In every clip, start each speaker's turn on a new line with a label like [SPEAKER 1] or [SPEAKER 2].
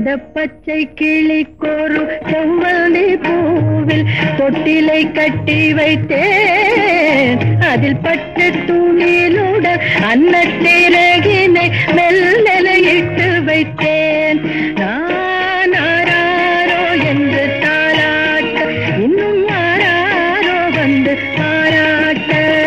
[SPEAKER 1] இந்த பச்சை கிளிக்கோரு செவ்வந்தி பூவில் தொட்டிலை கட்டி வைத்தேன் அதில் பட்டு துணியிலுடன் அன்னத்திறகினை மெல்லலையிட்டு வைத்தேன் நான் ஆராரோ என்று தாளாட்ட இன்னும் ஆராரோ வந்து பாராட்ட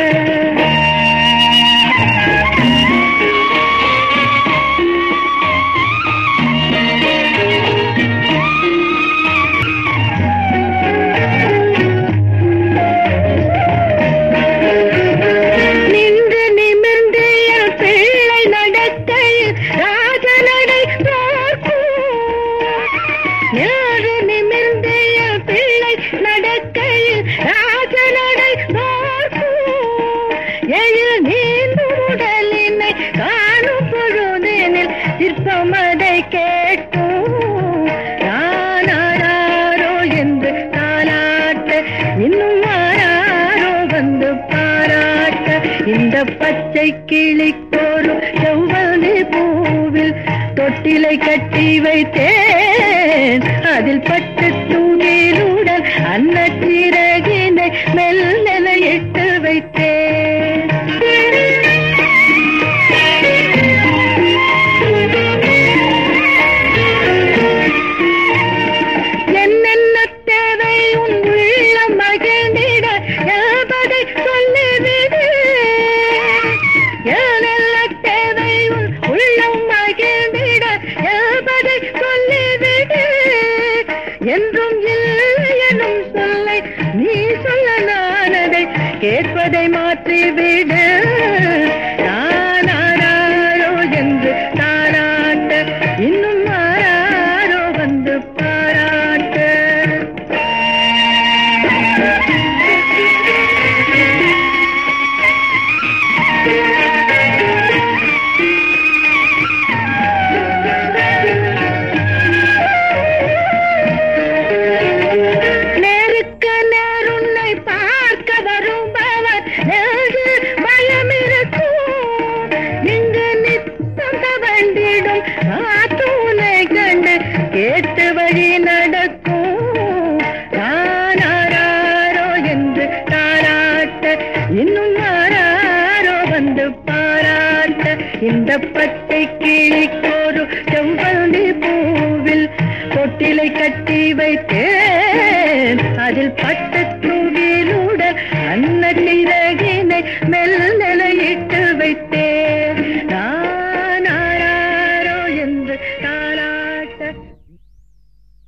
[SPEAKER 1] நின்று நிமிர்ந்து என் பிள்ளை நடக்கையில் ராஜநடை பார்க்கும் நின்று நிமிர்ந்து என் பிள்ளை நடக்கையில் ராஜநடை பார்க்கும் எழில் நீந்து உடலினை காணும் பொழுதினில் சிற்பமதை கேட்கும் நான் ஆராரோ என்று தாளாட்ட இன்னும் ஆராரோ வந்து பாராட்ட இந்த பச்சை கிளிக்கோரு செவ்வந்தி பூவில் தொட்டிலை கட்டி வைத்தேன் அதில் பட்டு தூணிலுடன் அன்னச்சிறகினை மெல்லென இட்டு வைத்தேன் என்னென்ன தேவை உன் உள்ளம் மகிழ்ந்திட என்பதை சொல்லிவிடு என்னென்ன தேவை உன் உள்ளம் மகிழ்ந்திட என்பதை சொல்லிவிடு என்றும் இல்லை எனும் சொல்லை நீ சொல்ல நான் அதை கேட்பதை மாற்றிவிடு நான் ஆராரோ என்று தாராட்ட இன்னும் ஆராரோ வந்து பாராட்ட நேருக்கு நேர் உன்னை பார்க்க வருபவர் நெஞ்சில் பயம் இருக்கும் இங்கு நித்தம் தவண்டிடும் காத்தூனை கண்டு கேட்டு வழி நடக்கும் நான் ஆராரோ என்று தாராட்ட இன்னும் ஆராரோ வந்து பாராட்ட இந்த பச்சை கிளிக்கோரு செவ்வந்தி பூவில் தொட்டிலை கட்டி வைத்தேன் அதில் பட்டு தூவிலுடன் அன்னத்திறகினை மெல்லென இட்டு வைத்தேன் நான் ஆராரோ என்று தாளாட்ட